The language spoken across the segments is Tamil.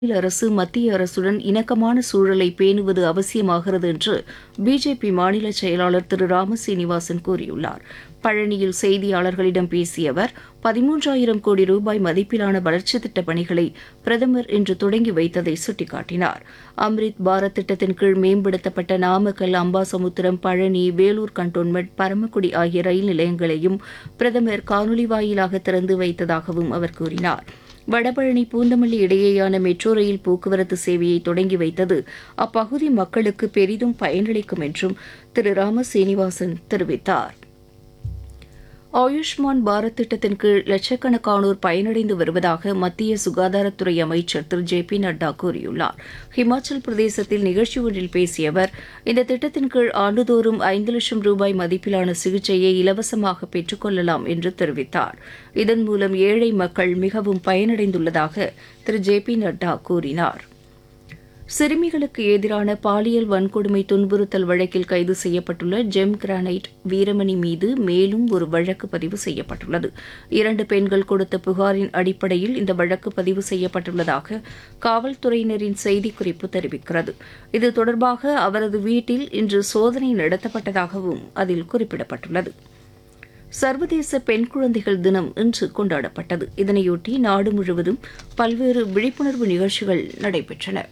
மாநில அரசு மத்திய அரசுடன் இணக்கமான சூழலை பேணுவது அவசியமாகிறது என்று பிஜேபி மாநில செயலாளர் திரு ராமசீனிவாசன் கூறியுள்ளார் பழனியில் செய்தியாளர்களிடம் பேசிய அவர் பதிமூன்றாயிரம் கோடி ரூபாய் மதிப்பிலான வளர்ச்சித் திட்டப் பணிகளை பிரதமர் இன்று தொடங்கி வைத்ததை சுட்டிக்காட்டினார் அம்ரித் பாரத் திட்டத்தின் கீழ் மேம்படுத்தப்பட்ட நாமக்கல் அம்பாசமுத்திரம் பழனி வேலூர் கண்டோன்மெண்ட் பரமக்குடி ஆகிய ரயில் நிலையங்களையும் பிரதமர் காணொலி வாயிலாக திறந்து வைத்ததாகவும் அவர் கூறினார் வடபழனி பூந்தமல்லி இடையேயான மெட்ரோ ரயில் போக்குவரத்து சேவையை தொடங்கி வைத்தது அப்பகுதி மக்களுக்கு பெரிதும் பயனளிக்கும் என்றும் திரு ராம சீனிவாசன் தெரிவித்தார் ஆயுஷ்மான் பாரத் திட்டத்தின் கீழ் லட்சக்கணக்கானோர் பயனடைந்து வருவதாக மத்திய சுகாதாரத்துறை அமைச்சர் திரு ஜே பி நட்டா கூறியுள்ளார் ஹிமாச்சல் பிரதேசத்தில் நிகழ்ச்சி ஒன்றில் பேசிய அவர் இந்த திட்டத்தின் கீழ் ஆண்டுதோறும் ஐந்து லட்சம் ரூபாய் மதிப்பிலான சிகிச்சையை இலவசமாக பெற்றுக்கொள்ளலாம் என்று தெரிவித்தார் இதன் மூலம் ஏழை மக்கள் மிகவும் பயனடைந்துள்ளதாக திரு ஜே பி நட்டா கூறினார் சிறுமிகளுக்கு எதிரான பாலியல் வன்கொடுமை துன்புறுத்தல் வழக்கில் கைது செய்யப்பட்டுள்ள ஜெம் கிரானைட் வீரமணி மீது மேலும் ஒரு வழக்கு பதிவு செய்யப்பட்டுள்ளது இரண்டு பெண்கள் கொடுத்த புகாரின் அடிப்படையில் இந்த வழக்கு பதிவு செய்யப்பட்டுள்ளதாக காவல்துறையினரின் செய்திக்குறிப்பு தெரிவிக்கிறது இது தொடர்பாக அவரது வீட்டில் இன்று சோதனை நடத்தப்பட்டதாகவும் அதில் குறிப்பிடப்பட்டுள்ளது சர்வதேச பெண் குழந்தைகள் தினம் இன்று கொண்டாடப்பட்டது இதனையொட்டி நாடு முழுவதும் பல்வேறு விழிப்புணர்வு நிகழ்ச்சிகள் நடைபெற்றன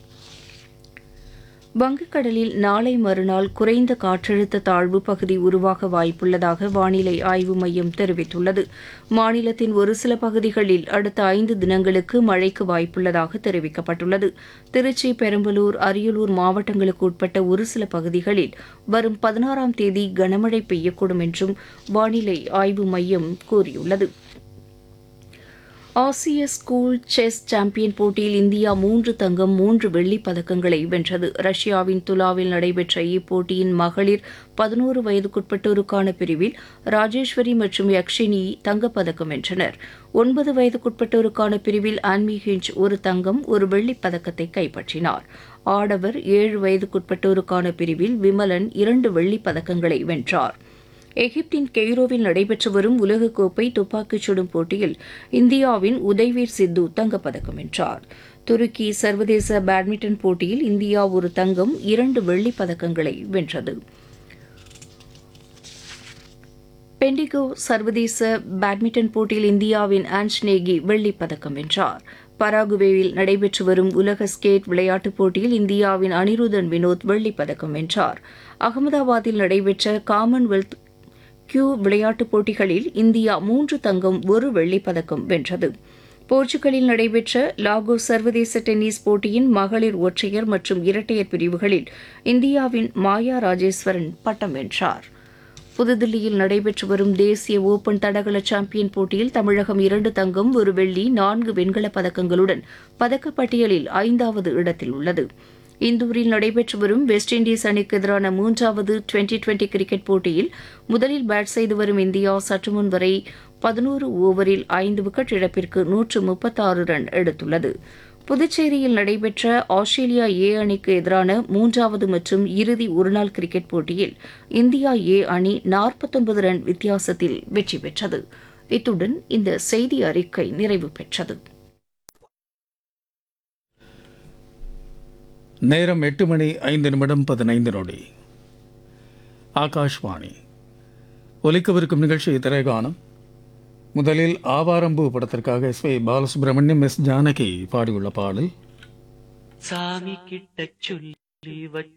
வங்கக்கடலில் நாளை மறுநாள் குறைந்த காற்றழுத்த தாழ்வு பகுதி உருவாக வாய்ப்புள்ளதாக வானிலை ஆய்வு மையம் தெரிவித்துள்ளது மாநிலத்தின் ஒரு சில பகுதிகளில் அடுத்த ஐந்து தினங்களுக்கு மழைக்கு வாய்ப்புள்ளதாக தெரிவிக்கப்பட்டுள்ளது திருச்சி பெரம்பலூர் அரியலூர் மாவட்டங்களுக்கு உட்பட்ட ஒரு சில பகுதிகளில் வரும் பதினாறாம் தேதி கனமழை பெய்யக்கூடும் என்றும் வானிலை ஆய்வு மையம் கூறியுள்ளது ஆசிய ஸ்கூல் செஸ் சாம்பியன் போட்டியில் இந்தியா மூன்று தங்கம் மூன்று வெள்ளிப் பதக்கங்களை வென்றது ரஷ்யாவின் துலாவில் நடைபெற்ற இப்போட்டியின் மகளிர் பதினோரு வயதுக்குட்பட்டோருக்கான பிரிவில் ராஜேஸ்வரி மற்றும் யக்ஷினி தங்கப்பதக்கம் வென்றனர் ஒன்பது வயதுக்குட்பட்டோருக்கான பிரிவில் ஆன்மி ஹிஞ்ச் ஒரு தங்கம் ஒரு வெள்ளிப் பதக்கத்தை கைப்பற்றினார் ஆடவர் ஏழு வயதுக்குட்பட்டோருக்கான பிரிவில் விமலன் இரண்டு வெள்ளிப் பதக்கங்களை வென்றார் எகிப்தின் கெய்ரோவில் நடைபெற்று வரும் உலகக்கோப்பை துப்பாக்கிச் சுடும் போட்டியில் இந்தியாவின் உதய்வீர் சித்து தங்கப்பதக்கம் வென்றார் துருக்கி சர்வதேச பேட்மிண்டன் போட்டியில் இந்தியா ஒரு தங்கம் இரண்டு வெள்ளிப் பதக்கங்களை வென்றது பெண்டிகோ சர்வதேச பேட்மிண்டன் போட்டியில் இந்தியாவின் ஆன்ஸ் நேகி வெள்ளிப் பதக்கம் வென்றார் பராகுவேவில் நடைபெற்று வரும் உலக ஸ்கேட் விளையாட்டுப் போட்டியில் இந்தியாவின் அனிருதன் வினோத் வெள்ளிப் பதக்கம் வென்றார் அகமதாபாத்தில் நடைபெற்ற காமன்வெல்த் கியூ விளையாட்டுப் போட்டிகளில் இந்தியா மூன்று தங்கம் ஒரு வெள்ளிப் பதக்கம் வென்றது போர்ச்சுகலில் நடைபெற்ற லாகோஸ் சர்வதேச டென்னிஸ் போட்டியின் மகளிர் ஒற்றையர் மற்றும் இரட்டையர் பிரிவுகளில் இந்தியாவின் மாயா ராஜேஸ்வரன் பட்டம் வென்றார் புதுதில்லியில் நடைபெற்று வரும் தேசிய ஓபன் தடகள சாம்பியன் போட்டியில் தமிழகம் இரண்டு தங்கம் ஒரு வெள்ளி நான்கு வெண்கலப் பதக்கங்களுடன் பதக்கப்பட்டியலில் ஐந்தாவது இடத்தில் உள்ளது இந்தூரில் நடைபெற்று வரும் வெஸ்ட் இண்டீஸ் அணிக்கு எதிரான மூன்றாவது டுவெண்டி டுவெண்டி கிரிக்கெட் போட்டியில் முதலில் பேட் செய்து வரும் இந்தியா சற்றுமுன் வரை பதினோரு ஓவரில் ஐந்து விக்கெட் இழப்பிற்கு நூற்று முப்பத்தாறு ரன் எடுத்துள்ளது புதுச்சேரியில் நடைபெற்ற ஆஸ்திரேலியா ஏ அணிக்கு எதிரான மூன்றாவது மற்றும் இறுதி ஒருநாள் கிரிக்கெட் போட்டியில் இந்தியா ஏ அணி நாற்பத்தொன்பது ரன் வித்தியாசத்தில் வெற்றி பெற்றது இத்துடன் இந்த செய்தி அறிக்கை நிறைவு பெற்றது நேரம் எட்டு மணி ஐந்து நிமிடம் பதினைந்து நொடி ஆகாஷ்வாணி ஒலிக்கவிருக்கும் நிகழ்ச்சி திரைகானம் முதலில் ஆவாரம்பூ படத்திற்காக S V Balasubramaniam S Janaki பாடியுள்ள பாடல் சாமி கிட்ட சொல்லி வச்ச